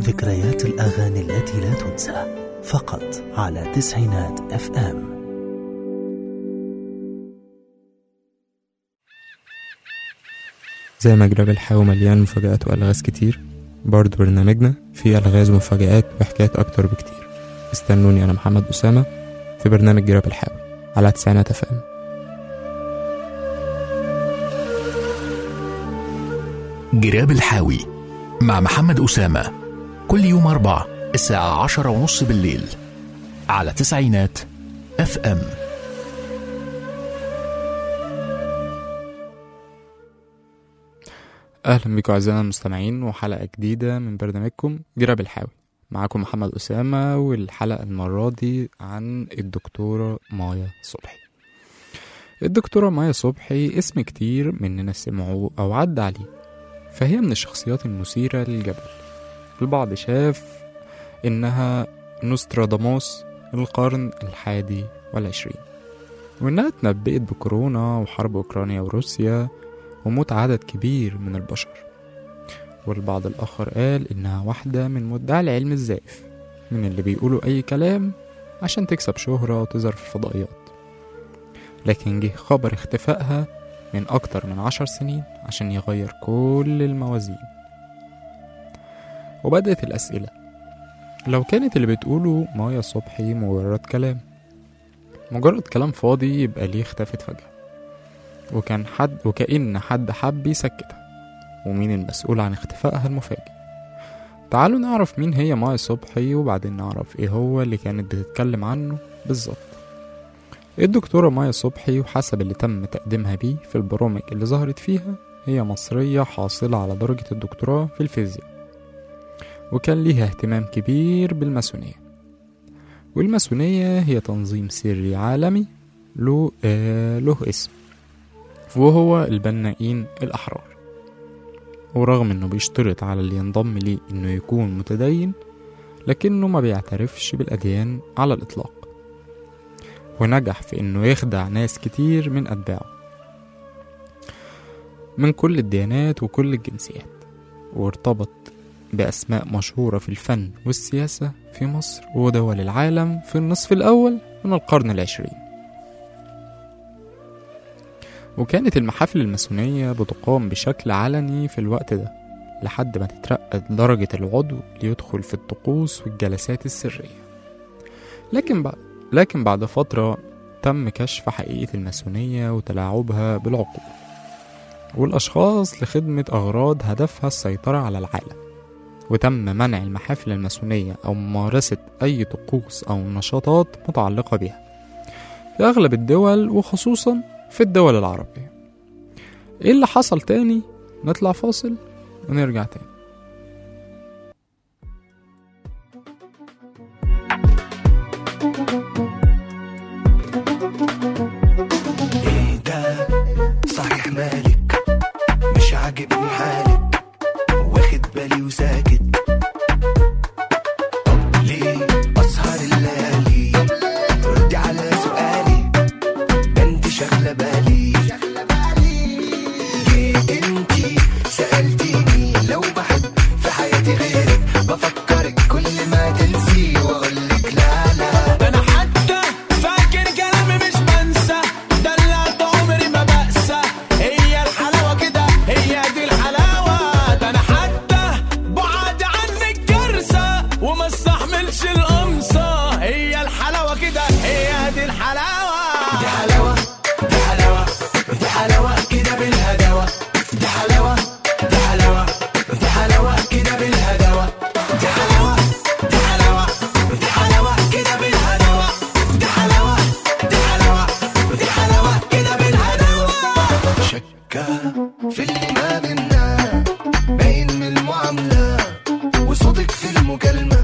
ذكريات الأغاني التي لا تنسى فقط على تسعينات اف ام زي ما جراب الحياة مليان مفاجآت وألغاز كتير برضه برنامجنا فيه ألغاز ومفاجآت وحكايات أكتر بكتير استنوني أنا محمد أسامة في برنامج جراب الحاوي على تسعينات اف ام جراب الحاوي مع محمد أسامة كل يوم أربع الساعة عشرة ونص بالليل على تسعينات اف ام أهلا بكم أعزائنا المستمعين وحلقة جديدة من برنامجكم جراب الحاوي معاكم محمد أسامة والحلقة المرة دي عن الدكتورة مايا صبحي الدكتورة مايا صبحي اسم كتير مننا سمعوه أو عدى عليه فهي من الشخصيات المثيرة للجدل البعض شاف إنها نوستراداموس القرن الحادي والعشرين وإنها اتنبأت بكورونا وحرب أوكرانيا وروسيا وموت عدد كبير من البشر والبعض الآخر قال إنها واحدة من مدعي العلم الزائف من اللي بيقولوا أي كلام عشان تكسب شهرة وتظهر في الفضائيات لكن جه خبر اختفائها من أكتر من عشر سنين عشان يغير كل الموازين وبدأت الأسئلة لو كانت اللي بتقوله مايا صبحي مجرد كلام مجرد كلام فاضي يبقى ليه اختفت فجأة وكان حد وكأن حد حب يسكتها ومين المسؤول عن اختفائها المفاجئ تعالوا نعرف مين هي مايا صبحي وبعدين نعرف ايه هو اللي كانت بتتكلم عنه بالظبط الدكتورة مايا صبحي وحسب اللي تم تقديمها بيه في البرامج اللي ظهرت فيها هي مصرية حاصلة على درجة الدكتوراه في الفيزياء وكان ليها اهتمام كبير بالماسونية والماسونية هي تنظيم سري عالمي له, آه له اسم وهو البنائين الأحرار ورغم انه بيشترط على اللي ينضم ليه انه يكون متدين لكنه ما بيعترفش بالأديان على الإطلاق ونجح في انه يخدع ناس كتير من أتباعه من كل الديانات وكل الجنسيات وارتبط بأسماء مشهورة في الفن والسياسة في مصر ودول العالم في النصف الأول من القرن العشرين وكانت المحافل الماسونية بتقام بشكل علني في الوقت ده لحد ما تترقى درجة العضو ليدخل في الطقوس والجلسات السرية لكن بعد لكن بعد فترة تم كشف حقيقة الماسونية وتلاعبها بالعقول والأشخاص لخدمة أغراض هدفها السيطرة على العالم وتم منع المحافل الماسونية أو ممارسة أي طقوس أو نشاطات متعلقة بها في أغلب الدول وخصوصا في الدول العربية إيه اللي حصل تاني نطلع فاصل ونرجع تاني ايه ده صحيح مالك مش عاجبني حالك واخد بالي وساكت طب ليه اسهر الليالي ردي على سؤالي ده انت شغله بالي جيت انتي سالتيني لو بحب في حياتي غيرك بفكرك كل ما تنسي واقولك لا لا ده انا حتى فاكر كلامي مش بنسى دلعت عمري ما بقسى هي الحلاوه كده هي دي الحلاوه ده انا حتى بعد عنك كارثه وما استحملش القمصه هي الحلاوه كده هي دي الحلاوه دي حلاوة دي حلاوة دي حلاوة كده بالهداوة دي حلاوة دي حلاوة دي حلاوة كده بالهداوة دي حلاوة دي حلاوة دي حلاوة كده بالهداوة دي حلاوة دي حلاوة دي حلاوة كده بالهداوة شكة في اللي ما بينا باين من المعاملة وصوتك في المكالمة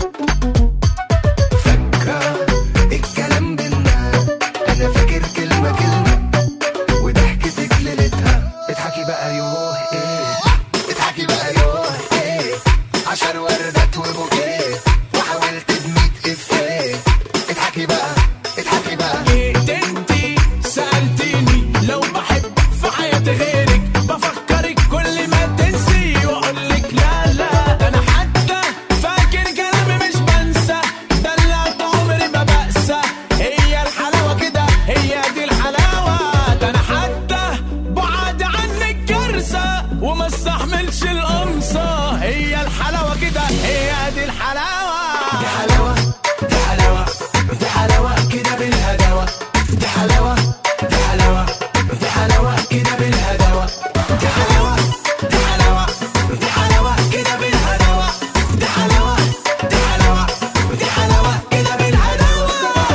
فاكرة الكلام بينا أنا فاكر كلمة كلمة وضحكتك ليلتها اضحكي بقى يوه إيه اضحكي بقى يوه إيه عشان وردات وبوكيه وحاولت بميت إفيه اضحكي بقى اضحكي بقى جيت انتي سألتيني لو بحب في حياتي غيرك بفكرك كل ما تنسي واقولك لا لا ده انا حتى وما استحملش القمصة هي الحلاوة كده هي دي الحلاوة دي حلاوة دي حلاوة دي حلاوة كده بالهداوة دي حلاوة دي حلاوة دي حلاوة كده بالهداوة دي حلاوة دي حلاوة دي حلاوة كده بالهداوة دي حلاوة دي حلاوة دي حلاوة كده بالهداوة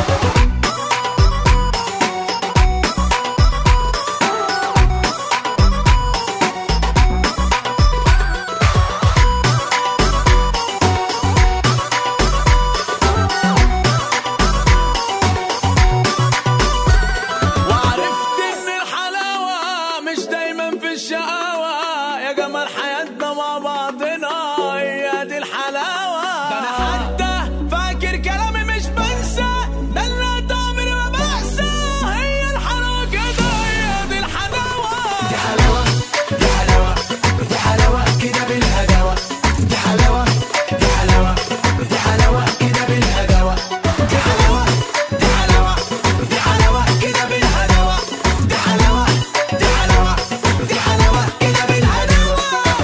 وعرفت ان الحلاوة مش دايما في الشقاوة يا جمال حياتنا مع بعضنا هي دي الحلاوة ده انا حتى فاكر كلامي مش بنسى ده اللي عمري ما بنسى هي الحلاوة كده هي دي الحلاوة دي حلاوة دي حلاوة دي حلاوة كده بالهداوة دي حلاوة دي حلاوة دي حلاوة كده بالهداوة دي حلاوة دي حلاوة دي حلاوة كده بالهداوة دي حلاوة دي حلاوة دي حلاوة كده بالهداوة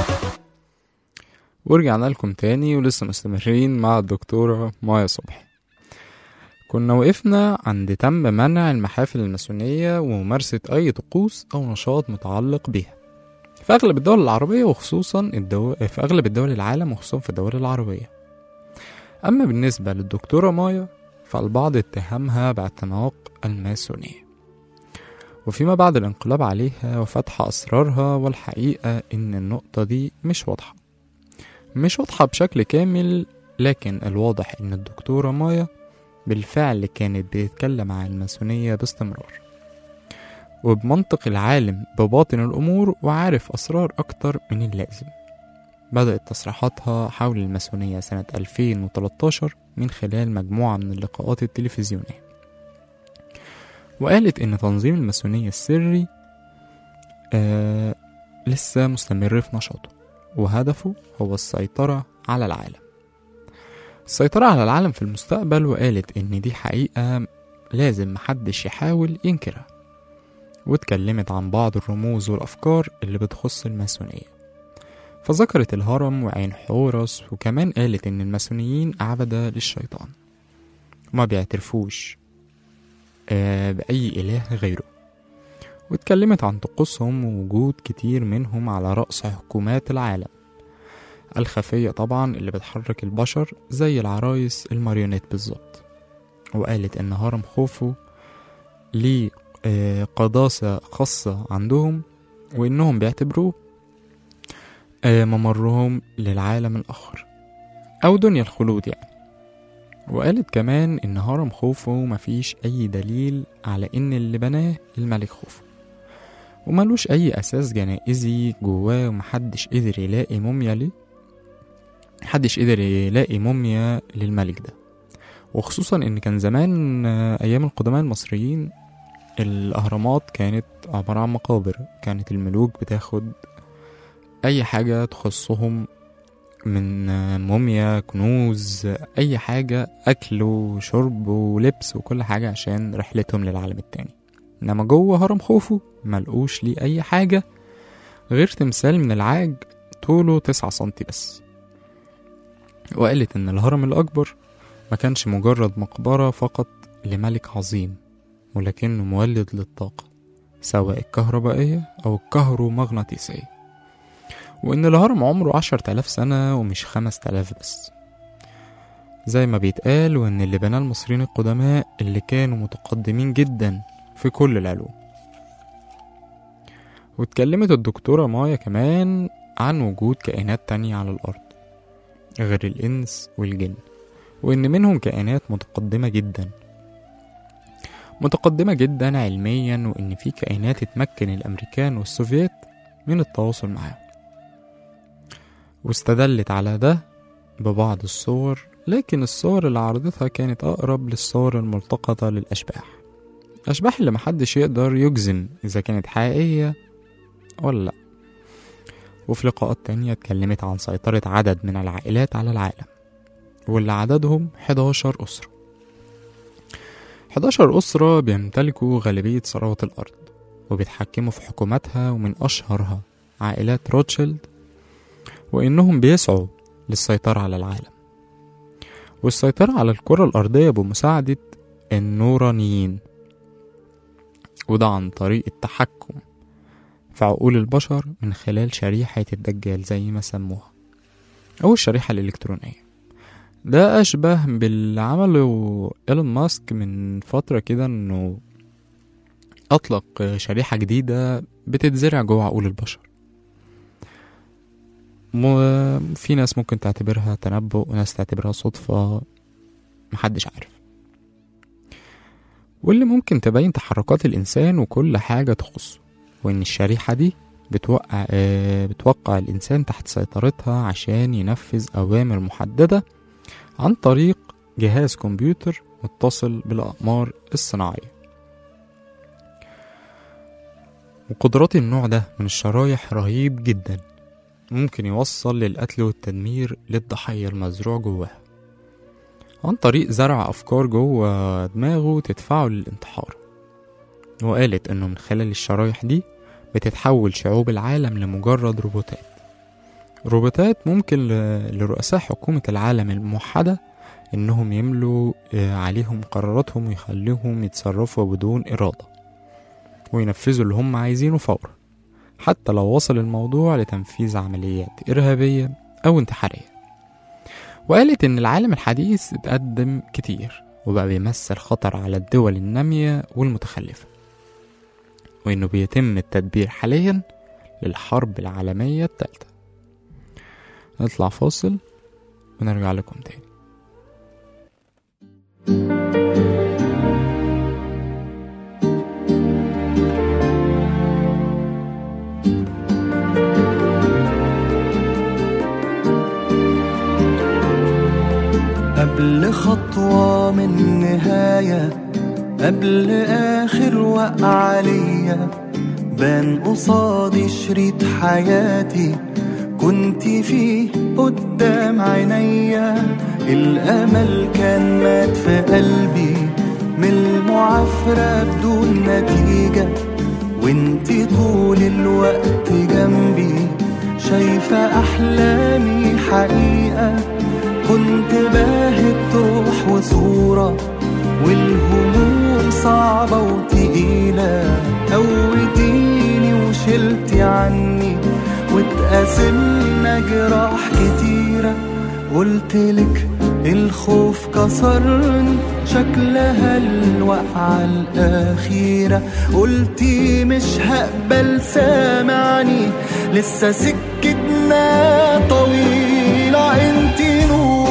ورجعنا لكم تاني ولسه مستمرين مع الدكتورة مايا صبحي كنا وقفنا عند تم منع المحافل الماسونية وممارسة أي طقوس أو نشاط متعلق بها في أغلب الدول العربية وخصوصا الدول في أغلب الدول العالم وخصوصا في الدول العربية أما بالنسبة للدكتورة مايا فالبعض اتهمها باعتناق الماسونية وفيما بعد الانقلاب عليها وفتح أسرارها والحقيقة إن النقطة دي مش واضحة مش واضحة بشكل كامل لكن الواضح إن الدكتورة مايا بالفعل كانت بتتكلم عن الماسونية باستمرار وبمنطق العالم بباطن الأمور وعارف أسرار أكتر من اللازم بدأت تصريحاتها حول الماسونية سنة 2013 من خلال مجموعة من اللقاءات التلفزيونية وقالت إن تنظيم الماسونية السري آه لسه مستمر في نشاطه وهدفه هو السيطرة على العالم السيطرة على العالم في المستقبل وقالت إن دي حقيقة لازم محدش يحاول ينكرها واتكلمت عن بعض الرموز والأفكار اللي بتخص الماسونية فذكرت الهرم وعين حورس وكمان قالت إن الماسونيين عبدة للشيطان وما بيعترفوش آه، بأي إله غيره واتكلمت عن طقوسهم ووجود كتير منهم على رأس حكومات العالم الخفية طبعا اللي بتحرك البشر زي العرايس الماريونيت بالظبط وقالت إن هرم خوفو ليه آه، قداسة خاصة عندهم وإنهم بيعتبروه آه، ممرهم للعالم الآخر أو دنيا الخلود يعني وقالت كمان إن هرم خوفو مفيش أي دليل على إن اللي بناه الملك خوفو وملوش أي أساس جنائزي جواه ومحدش قدر يلاقي موميا ليه محدش قدر يلاقي موميا للملك ده وخصوصا إن كان زمان آه، أيام القدماء المصريين الأهرامات كانت عبارة عن مقابر كانت الملوك بتاخد أي حاجة تخصهم من آه، موميا كنوز أي حاجة أكل وشرب ولبس وكل حاجة عشان رحلتهم للعالم التاني إنما جوه هرم خوفو ملقوش ليه أي حاجة غير تمثال من العاج طوله تسعة سنتي بس وقالت إن الهرم الأكبر ما كانش مجرد مقبرة فقط لملك عظيم ولكنه مولد للطاقة سواء الكهربائية أو الكهرومغناطيسية وإن الهرم عمره عشر تلاف سنة ومش خمس تلاف بس زي ما بيتقال وإن اللي بناه المصريين القدماء اللي كانوا متقدمين جدا في كل العلوم واتكلمت الدكتورة مايا كمان عن وجود كائنات تانية على الأرض غير الإنس والجن وإن منهم كائنات متقدمة جدا متقدمة جدا علميا وإن في كائنات اتمكن الأمريكان والسوفييت من التواصل معاهم واستدلت على ده ببعض الصور لكن الصور اللي عرضتها كانت أقرب للصور الملتقطة للأشباح الأشباح اللي محدش يقدر يجزم إذا كانت حقيقية ولا لأ وفي لقاءات تانية اتكلمت عن سيطرة عدد من العائلات على العالم واللي عددهم 11 أسرة 11 أسرة بيمتلكوا غالبية ثروات الأرض وبيتحكموا في حكوماتها ومن أشهرها عائلات روتشيلد وإنهم بيسعوا للسيطرة على العالم والسيطرة على الكرة الأرضية بمساعدة النورانيين وده عن طريق التحكم في عقول البشر من خلال شريحة الدجال زي ما سموها أو الشريحة الإلكترونية ده أشبه باللي عمله إيلون ماسك من فترة كده إنه أطلق شريحة جديدة بتتزرع جوه عقول البشر م- في ناس ممكن تعتبرها تنبؤ وناس تعتبرها صدفة محدش عارف واللي ممكن تبين تحركات الإنسان وكل حاجة تخصه وإن الشريحة دي بتوقع آه، بتوقع الإنسان تحت سيطرتها عشان ينفذ أوامر محددة عن طريق جهاز كمبيوتر متصل بالأقمار الصناعية وقدرات النوع ده من الشرايح رهيب جدا ممكن يوصل للقتل والتدمير للضحية المزروع جواها عن طريق زرع أفكار جوه دماغه تدفعه للانتحار وقالت إنه من خلال الشرايح دي بتتحول شعوب العالم لمجرد روبوتات روبوتات ممكن ل- لرؤساء حكومة العالم الموحدة إنهم يملوا آه، عليهم قراراتهم ويخليهم يتصرفوا بدون إرادة وينفذوا اللي هم عايزينه فورا حتى لو وصل الموضوع لتنفيذ عمليات إرهابية أو انتحارية وقالت إن العالم الحديث اتقدم كتير وبقى بيمثل خطر على الدول النامية والمتخلفة وإنه بيتم التدبير حاليا للحرب العالمية التالتة نطلع فاصل ونرجع لكم تاني قبل خطوة من نهاية قبل آخر وقعة ليا بان قصادي شريط حياتي كنت فيه قدام عينيا الأمل كان مات في قلبي من المعافرة بدون نتيجة وانتي طول الوقت جنبي شايفة أحلامي حقيقة كنت باهت روح وصورة والهموم صعبة وتقيلة قوتيني وشلتي عني واتقاسمنا جراح كتيرة قلتلك الخوف كسرني شكلها الوقعة الأخيرة قلتي مش هقبل سامعني لسه سكتنا طويلة انتي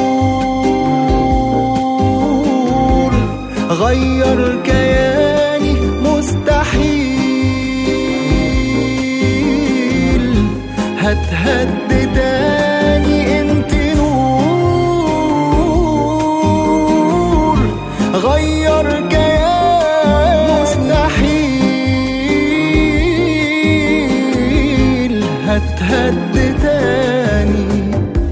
نور غير كياني مستحيل هتهد تاني انت نور غير كياني مستحيل هتهد تاني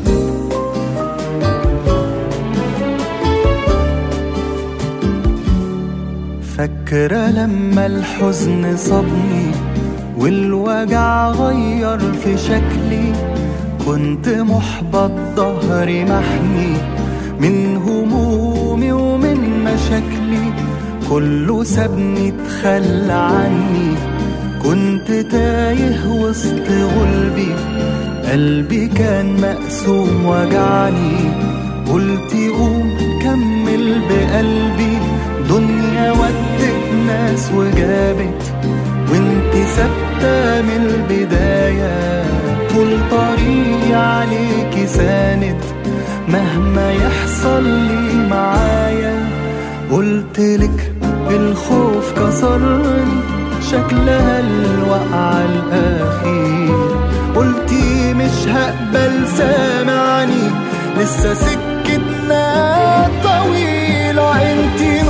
فاكرة لما الحزن صابني والوجع غير في شكلي كنت محبط ظهري محني من همومي ومن مشاكلي كله سابني اتخلى عني كنت تايه وسط غلبي قلبي كان مقسوم وجعني قلت قوم كمل بقلبي دنيا ودت ناس وجابت وانت ثابتة من البداية طول طريقي عليكي ساند مهما يحصل لي معايا قلتلك الخوف كسرني شكلها الوقعة الأخير قلتي مش هقبل سامعني لسه سكتنا طويلة انتي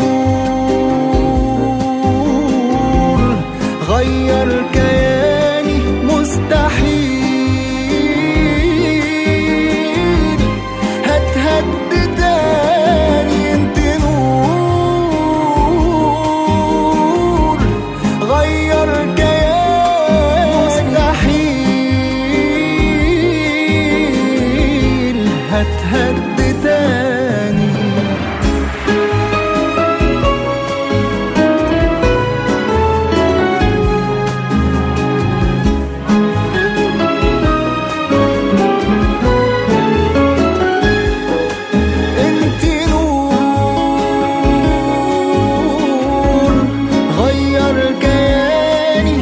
نور غير كياني مستحيل هتهد تاني انتي نور غير كياني مستحيل هتهد تاني انت نور غير كياني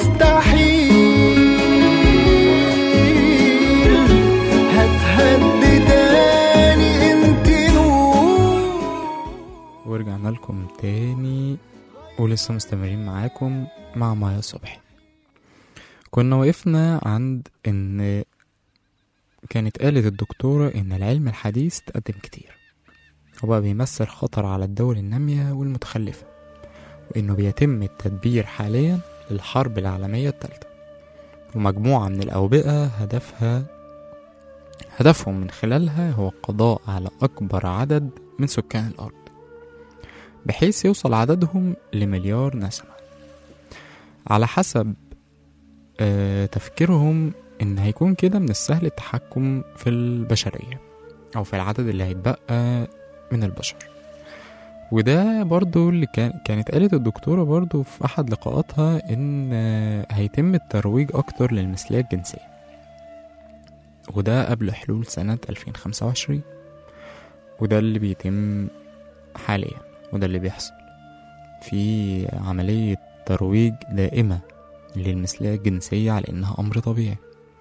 مستحيل هتهد تاني انت نور ورجعنا لكم تاني ولسه مستمرين معاكم مع مايا صبحي كنا وقفنا عند ان كانت قالت الدكتورة ان العلم الحديث تقدم كتير وبقى بيمثل خطر على الدول النامية والمتخلفة وانه بيتم التدبير حاليا للحرب العالمية الثالثة ومجموعة من الأوبئة هدفها هدفهم من خلالها هو القضاء على أكبر عدد من سكان الأرض بحيث يوصل عددهم لمليار نسمة على حسب آه، تفكيرهم إن هيكون كده من السهل التحكم في البشرية أو في العدد اللي هيتبقى من البشر وده برضو اللي كان كانت قالت الدكتورة برضو في أحد لقاءاتها إن آه، هيتم الترويج أكتر للمثلية الجنسية وده قبل حلول سنة 2025 وده اللي بيتم حاليا وده اللي بيحصل في عملية ترويج دائمة للمثلية الجنسية على إنها أمر طبيعي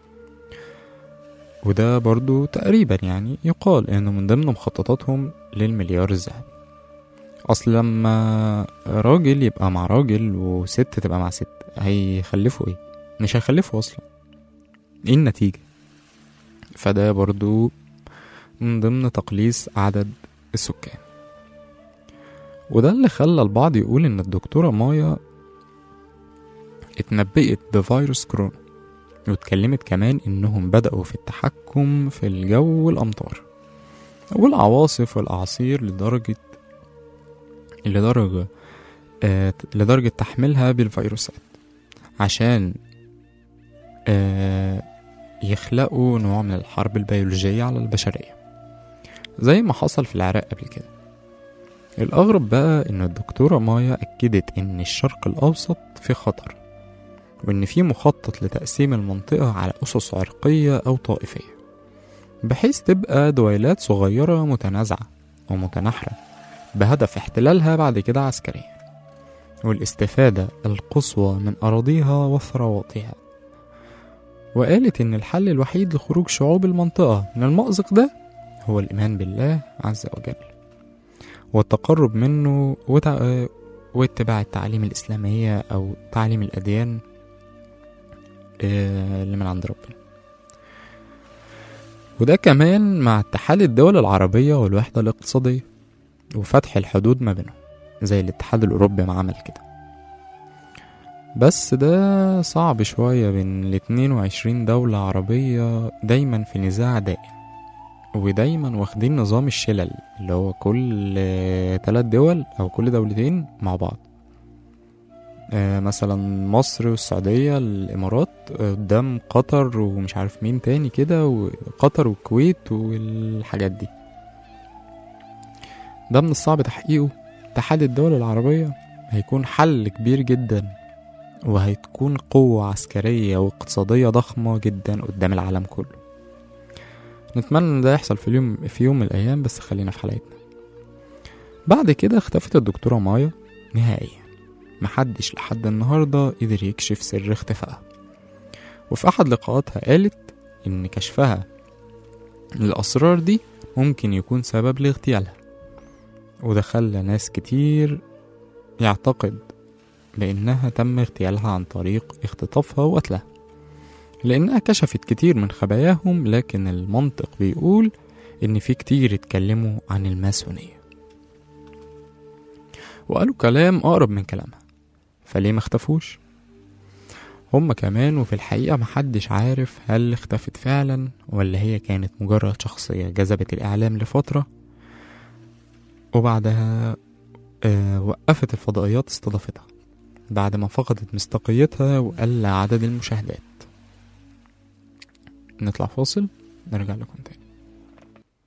وده برضو تقريبا يعني يقال إنه من ضمن مخططاتهم للمليار الذهبي أصل لما راجل يبقى مع راجل وست تبقى مع ست هيخلفوا ايه مش هيخلفوا أصلا ايه النتيجة فده برضو من ضمن تقليص عدد السكان وده اللي خلى البعض يقول إن الدكتورة مايا اتنبأت بفيروس كورونا واتكلمت كمان إنهم بدأوا في التحكم في الجو والأمطار والعواصف والأعاصير لدرجة لدرجة آه لدرجة تحميلها بالفيروسات عشان آه يخلقوا نوع من الحرب البيولوجية على البشرية زي ما حصل في العراق قبل كده الأغرب بقى إن الدكتورة مايا أكدت إن الشرق الأوسط في خطر وإن في مخطط لتقسيم المنطقة على أسس عرقية أو طائفية بحيث تبقى دويلات صغيرة متنازعة ومتناحرة بهدف احتلالها بعد كده عسكريا والاستفادة القصوى من أراضيها وثرواتها وقالت إن الحل الوحيد لخروج شعوب المنطقة من المأزق ده هو الإيمان بالله عز وجل والتقرب منه وتع... واتباع التعاليم الإسلامية أو تعاليم الأديان آه، اللي من عند ربنا وده كمان مع اتحاد الدول العربية والوحدة الاقتصادية وفتح الحدود ما بينهم زي الاتحاد الأوروبي ما عمل كده بس ده صعب شوية بين الاتنين وعشرين دولة عربية دايما في نزاع دائم ودايما واخدين نظام الشلل اللي هو كل آه، تلات دول أو كل دولتين مع بعض آه، مثلا مصر والسعودية الإمارات آه، قدام قطر ومش عارف مين تاني كده وقطر والكويت والحاجات دي ده من الصعب تحقيقه اتحاد الدول العربية هيكون حل كبير جدا وهتكون قوة عسكرية واقتصادية ضخمة جدا قدام العالم كله نتمنى ان ده يحصل في اليوم في يوم من الايام بس خلينا في حلقتنا بعد كده اختفت الدكتورة مايا نهائيا محدش لحد النهاردة قدر يكشف سر اختفائها وفي أحد لقاءاتها قالت إن كشفها للأسرار دي ممكن يكون سبب لاغتيالها وده خلى ناس كتير يعتقد بأنها تم اغتيالها عن طريق اختطافها وقتلها لأنها كشفت كتير من خباياهم لكن المنطق بيقول إن في كتير اتكلموا عن الماسونية وقالوا كلام أقرب من كلامها فليه ما اختفوش هما كمان وفي الحقيقة محدش عارف هل اختفت فعلا ولا هي كانت مجرد شخصية جذبت الإعلام لفترة وبعدها آه وقفت الفضائيات استضافتها بعد ما فقدت مصداقيتها وقل عدد المشاهدات نطلع فاصل نرجع لكم تاني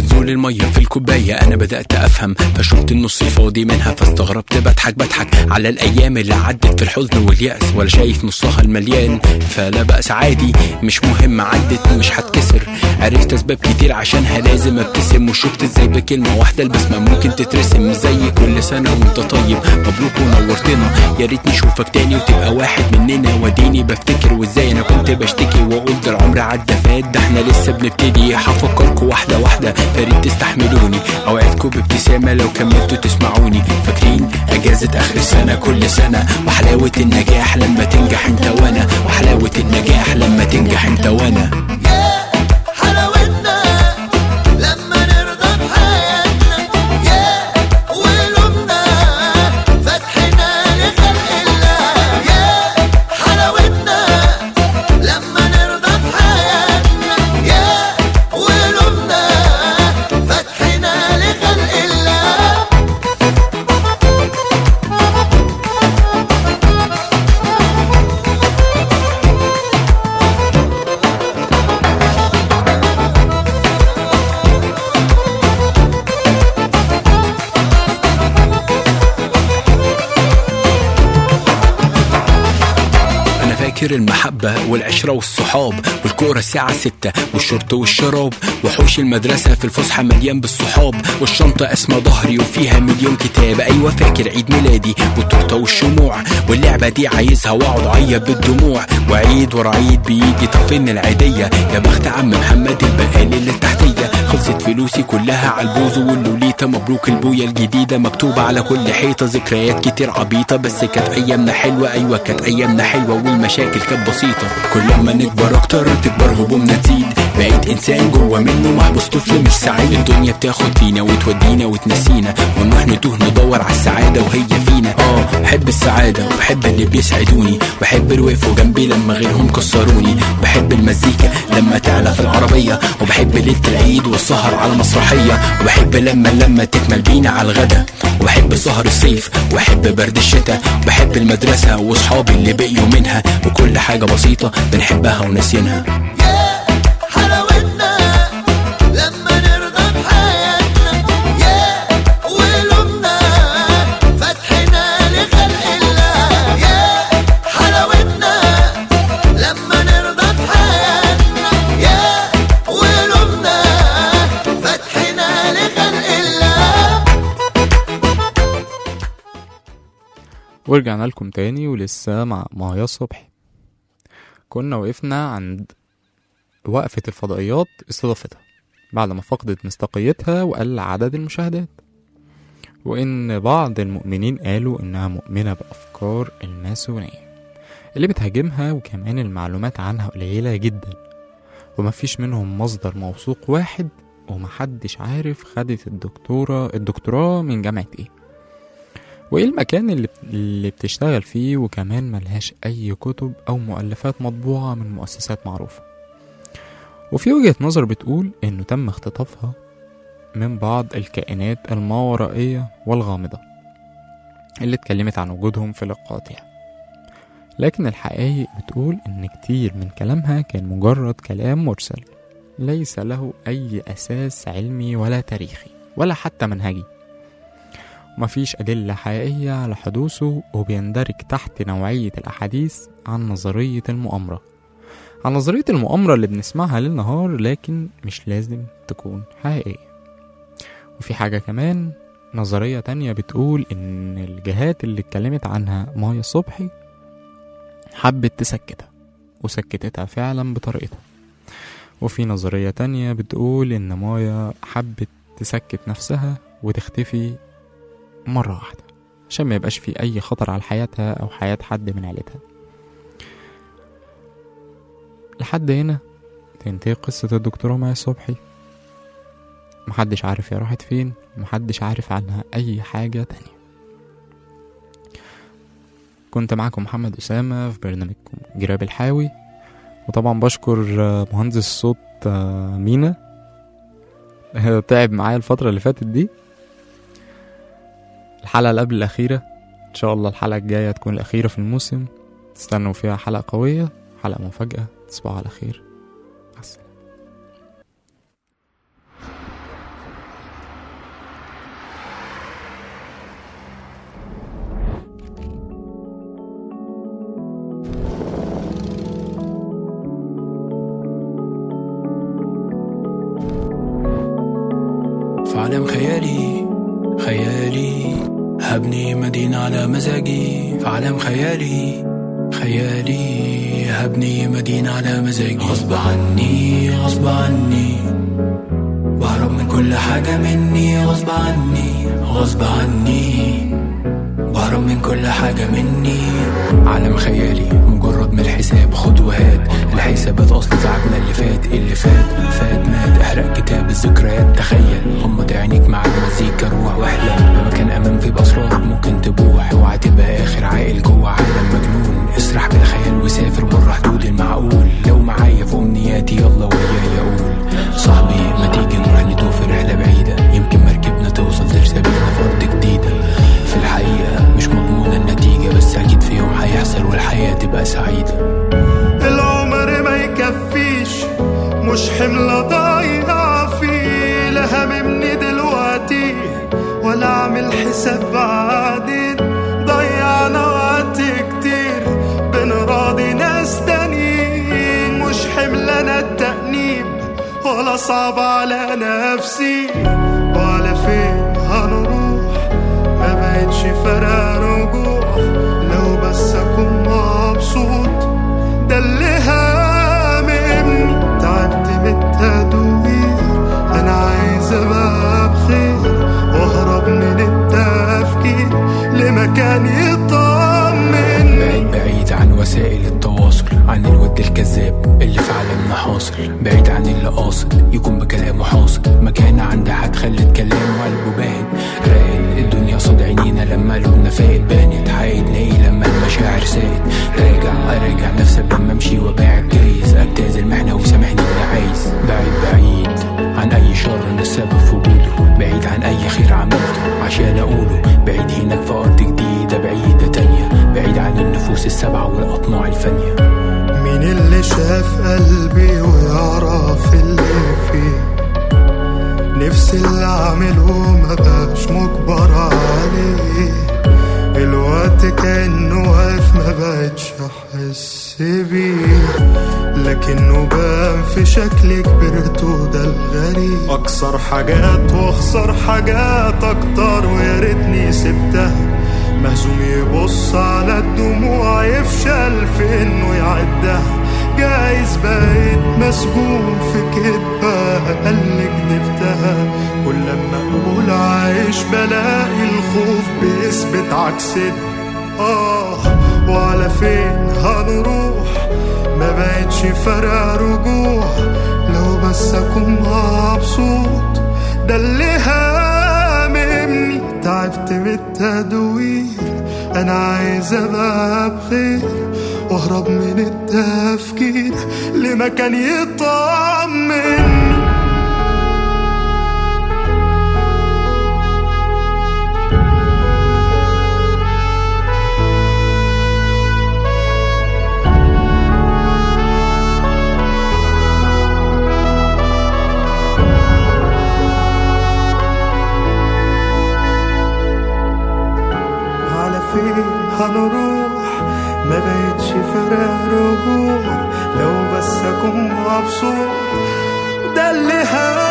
بتزول المية في الكوباية أنا بدأت أفهم فشفت النص الفاضي منها فاستغربت بضحك بضحك على الأيام اللي عدت في الحزن واليأس ولا شايف نصها المليان فلا بأس عادي مش مهم عدت مش هتكسر عرفت أسباب كتير عشانها لازم أبتسم وشفت ازاي بكلمة واحدة البسمة ممكن تترسم زي كل سنة وانت طيب مبروك ونورتنا يا ريت نشوفك تاني وتبقى واحد مننا وديني بفتكر وازاي انا كنت بشتكي واقول ده العمر عدى فات ده احنا لسه بنبتدي هفكركوا واحدة واحدة فريد تستحملوني اوعدكوا بابتسامة لو كملتوا تسمعوني فاكرين اجازة اخر السنة كل سنة وحلاوة النجاح لما تنجح انت وانا وحلاوة النجاح لما تنجح انت وانا حلاوتنا لما نرضى بحياتنا يا ولومنا فتحنا لخلق الله يا حلاوتنا لما نرضى بحياتنا يا ولومنا فتحنا لخلق الله انا فاكر المحبة والعشرة والصحاب والكورة الساعة ستة والشرط والشراب وحوش المدرسة في الفسحة مليان بالصحاب والشنطة اسمها ظهري وفيها مليون كتاب ايوه فاكر عيد ميلادي والتورتة والشموع واللعبة دي عايزها واقعد اعيط بالدموع وعيد ورا عيد بيجي طفلنا العيدية يا بخت عم محمد البقالي اللي تحتية خلصت فلوسي كلها على البوز واللوليتا مبروك البوية الجديدة مكتوبة على كل حيطة ذكريات كتير عبيطة بس كانت ايامنا حلوة ايوه كانت ايامنا حلوة والمشاكل كانت بسيطة كل ما نكبر اكتر تكبر همومنا تزيد بقيت انسان جوه منه محبوس طفل مش سعيد الدنيا بتاخد فينا وتودينا وتنسينا ونروح نتوه ندور على السعادة وهي فينا اه بحب السعادة وبحب اللي بيسعدوني بحب اللي وقفوا جنبي لما غيرهم كسروني بحب المزيكا لما تعلى في العربية وبحب ليلة العيد والسهر على المسرحية وبحب لما لما تكمل بينا على الغدا وبحب سهر الصيف وبحب برد الشتاء بحب المدرسة واصحابي اللي بقيوا منها وكل حاجة بسيطة بنحبها وناسينها يا حلاوتنا لما نرضى بحياتنا يا ولومنا فتحنا لخلق الله يا حلاوتنا لما نرضى بحياتنا يا ولومنا فتحنا لخلق الله ورجعنا لكم تاني ولسه مع مايا صبحي كنا وقفنا عند وقفة الفضائيات استضافتها بعد ما فقدت مصداقيتها وقل عدد المشاهدات وإن بعض المؤمنين قالوا إنها مؤمنة بأفكار الماسونية اللي بتهاجمها وكمان المعلومات عنها قليلة جدا ومفيش منهم مصدر موثوق واحد ومحدش عارف خدت الدكتورة الدكتوراه من جامعة ايه وايه المكان اللي, اللي بتشتغل فيه وكمان ملهاش اي كتب او مؤلفات مطبوعة من مؤسسات معروفة وفي وجهة نظر بتقول انه تم اختطافها من بعض الكائنات الماورائية والغامضة اللي اتكلمت عن وجودهم في لقاءاتها لكن الحقائق بتقول ان كتير من كلامها كان مجرد كلام مرسل ليس له اي اساس علمي ولا تاريخي ولا حتى منهجي ومفيش أدلة حقيقية على حدوثه وبيندرج تحت نوعية الأحاديث عن نظرية المؤامرة عن نظرية المؤامرة اللي بنسمعها ليل نهار لكن مش لازم تكون حقيقية وفي حاجة كمان نظرية تانية بتقول إن الجهات اللي اتكلمت عنها مايا صبحي حبت تسكتها وسكتتها فعلا بطريقتها وفي نظرية تانية بتقول إن مايا حبت تسكت نفسها وتختفي مرة واحدة عشان ما يبقاش في أي خطر على حياتها أو حياة حد من عيلتها لحد هنا تنتهي قصة الدكتورة مايا صبحي محدش عارف هي راحت فين ومحدش عارف عنها أي حاجة تانية كنت معكم محمد أسامة في برنامجكم جراب الحاوي وطبعا بشكر آه، مهندس الصوت آه، مينا تعب معايا الفترة اللي فاتت دي الحلقة اللي قبل الأخيرة إن شاء الله الحلقة الجاية تكون الأخيرة في الموسم تستنوا فيها حلقة قوية حلقة مفاجأة تصبحوا على خير مع السلامة في عالم خيالي خيالي هبني مدينة على مزاجي في عالم خيالي خيالي هبني مدينة على مزاجي غصب عني غصب عني بهرب من كل حاجة مني غصب عني غصب عني بهرب من كل حاجة مني عالم خيالي مجرد من الحساب خد وهات الحسابات أصل تعبنا اللي فات اللي فات فات مات احرق كتاب الذكريات تخيل غمض عينيك مع المزيكا روح واحلم بمكان أمان فيه بأسرار ممكن تبوح اوعى تبقى آخر عاقل جوه عالم مجنون اسرح بالخيال وسافر بره حدود المعقول لو معايا في أمنياتي يلا وياي أقول صاحبي ما تيجي نروح ندوق في رحلة بعيدة يمكن مركبنا توصل ترسبينا في أرض جديدة في الحقيقة مش مضمونة النتيجة بس أكيد في يوم هيحصل والحياة تبقى سعيدة العمر ما يكفيش مش حمل ضايع فيه لا هممني دلوقتي ولا اعمل حساب بعدين ضيعنا وقت كتير بنراضي ناس تانيين مش حمل انا التأنيب ولا صعب على نفسي وعلى فين هنروح ما بقتش فارقة رجوع لو بس اكون مبسوط ده اللي هاممني تعبت من التدوير انا عايز ابقى بخير واهرب من التفكير لمكان يطمن بعيد بعيد عن وسائل التواصل عن الود الكذاب اللي في عالمنا حاصل بعيد عن اللي قاصد يكون بكلامه حاصل مكانة عند حد خلت كلامه قلبه باهت راقد الدنيا صد عينينا لما قلوبنا فاقت بانت حقيقتنا ايه لما المشاعر ساقت راجع اراجع نفسي قبل ما امشي واباعد جايز اجتاز المحنة وسامحني اللي عايز بعيد بعيد عن اي شر أنا السبب في وجوده بعيد عن اي خير عملته عشان اقوله بعيد هناك في ارض جديدة بعيدة تانية بعيد عن النفوس السبعة والاطماع الفانية مين اللي شاف قلبي ويعرف اللي فيه نفسي اللي اعمله ما بقاش مجبر عليه الوقت كأنه واقف ما بقتش احس بيه لكنه بان في شكل كبرت وده الغريب اكسر حاجات واخسر حاجات اكتر ويا ريتني سبتها مهزوم يبص على الدموع يفشل في انه يعدها جايز بقيت مسجون في كدبة اللي كدبتها كل لما اقول عايش بلاقي الخوف بيثبت عكس ده. اه وعلى فين هنروح ما بقتش فارقة رجوع لو بس اكون مبسوط ده اللي هاممني تعبت من التدوير انا عايز ابقى بخير واهرب من التفكير لمكان يطمن على فين هنروح ما بقتش فارقة رجوع لو بس اكون مبسوط ده اللي هاممني